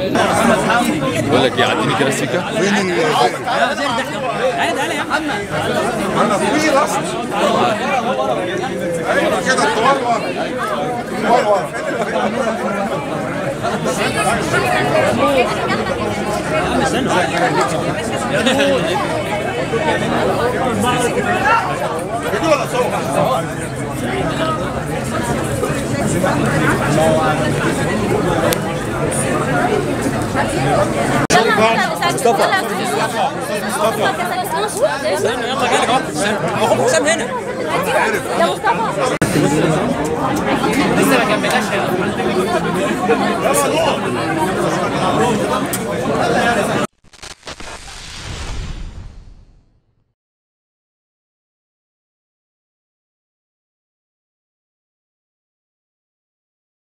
بقول لك ايه عديني كده سيكه انا في رسم ايوه كده الطوال ورا الطوال ورا فيديو ولا صور؟ مصطفى يلا جالك اهو اخو حسام هنا يا مصطفى لسه ما كملناش